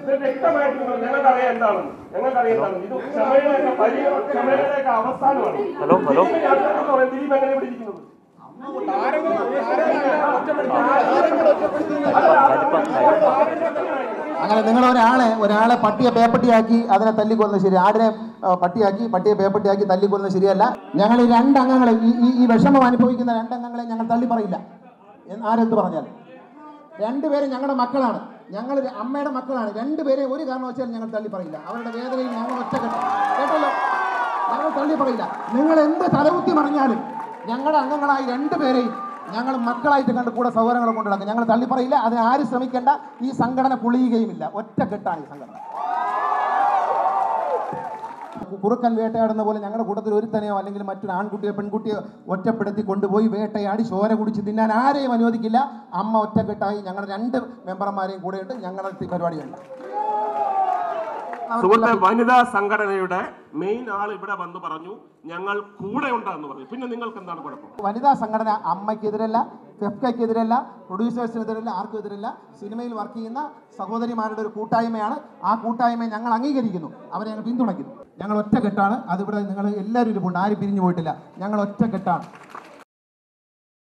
ഇത് വ്യക്തമായിട്ട് നിങ്ങൾ ഞങ്ങൾക്കറിയാം എന്താണെന്ന് ഞങ്ങൾക്കറിയാം എന്താണെന്ന് ഇത് ക്ഷമയുടെയൊക്കെ വലിയ ക്ഷമയുടെയൊക്കെ അവസാനമാണ് ഹലോ, ഹലോ. ദിലീപിനെ യാത്രക്കെന്ന് പറയും ദിലീപ് എങ്ങനെ ഇവിടെ ഇരിക്കുന്നത് അങ്ങനെ നിങ്ങൾ ഒരാളെ ഒരാളെ പട്ടിയെ പേപ്പട്ടിയാക്കി അതിനെ തല്ലിക്കൊല്ലുന്നത് ശരി ആടിനെ ആ, പട്ടിയാക്കി പട്ടിയെ പേപ്പട്ടിയാക്കി തല്ലിക്കൊല്ലുന്നത് ശരിയല്ല ഞങ്ങൾ ഈ രണ്ടംഗങ്ങളെ ഈ ഈ ഈ വിഷമം അനുഭവിക്കുന്ന രണ്ടംഗങ്ങളെ ഞങ്ങൾ തള്ളി പറയില്ല എന്ന് ആരെന്ത് പറഞ്ഞാൽ രണ്ടുപേരും ഞങ്ങളുടെ മക്കളാണ് ഞങ്ങൾ അമ്മയുടെ മക്കളാണ് രണ്ടുപേരെ ഒരു കാരണവശാലും ഞങ്ങൾ തള്ളി പറയില്ല അവരുടെ വേദനയിൽ ഞങ്ങൾ ഒറ്റക്കെട്ട് കേട്ടല്ലോ ഞങ്ങൾ തള്ളി പറയില്ല നിങ്ങൾ എന്ത് തലകുത്തി മറിഞ്ഞാലും ഞങ്ങളുടെ അംഗങ്ങളായി രണ്ടുപേരെയും ഞങ്ങൾ മക്കളായിട്ട് കണ്ട് കൂടെ സൗകര്യങ്ങൾ കൊണ്ടു നടക്കും ഞങ്ങൾ തള്ളി പറയില്ല അതിന് ആരും ശ്രമിക്കേണ്ട ഈ സംഘടന പൊളിയുകയുമില്ല ഒറ്റക്കെട്ടാണ് ഈ സംഘടന കുറുക്കൻ വേട്ടയാടുന്ന പോലെ ഞങ്ങളുടെ കൂട്ടത്തിൽ ഒരുത്തനെയോ അല്ലെങ്കിൽ മറ്റൊരു ആൺകുട്ടിയോ പെൺകുട്ടിയോ ഒറ്റപ്പെടുത്തി കൊണ്ടുപോയി വേട്ടയാടി ചോര കുടിച്ച് തിന്നാൻ ആരെയും അനുവദിക്കില്ല അമ്മ ഒറ്റക്കെട്ടായി ഞങ്ങളുടെ രണ്ട് മെമ്പർമാരെയും കൂടെയുണ്ട് ഞങ്ങളുടെ ഈ പരിപാടിയുണ്ട് സുഹൃത്തെ വനിതാ സംഘടനയുടെ മെയിൻ ആൾ ഇവിടെ വന്ന് പറഞ്ഞു ഞങ്ങൾ കൂടെ ഉണ്ടെന്ന് പറഞ്ഞു പിന്നെ നിങ്ങൾക്ക് എന്താണ് കുഴപ്പം വനിതാ സംഘടന അമ്മയ്ക്കെതിരല്ല ഫെഫ്കയ്ക്കെതിരല്ല പ്രൊഡ്യൂസേഴ്സിനെതിരല്ല ആർക്കും എതിരല്ല സിനിമയിൽ വർക്ക് ചെയ്യുന്ന സഹോദരിമാരുടെ ഒരു കൂട്ടായ്മയാണ് ആ കൂട്ടായ്മയെ ഞങ്ങൾ അംഗീകരിക്കുന്നു അവരെ ഞങ്ങൾ പിന്തുണയ്ക്കുന്നു ഞങ്ങൾ ഒറ്റക്കെട്ടാണ് അതിവിടെ നിങ്ങൾ എല്ലാവരും ഇരിപ്പുണ്ട് ആരും പിരിഞ്ഞു പോയിട്ടില്ല ഞങ്ങൾ ഒറ്റക്കെട്ടാണ്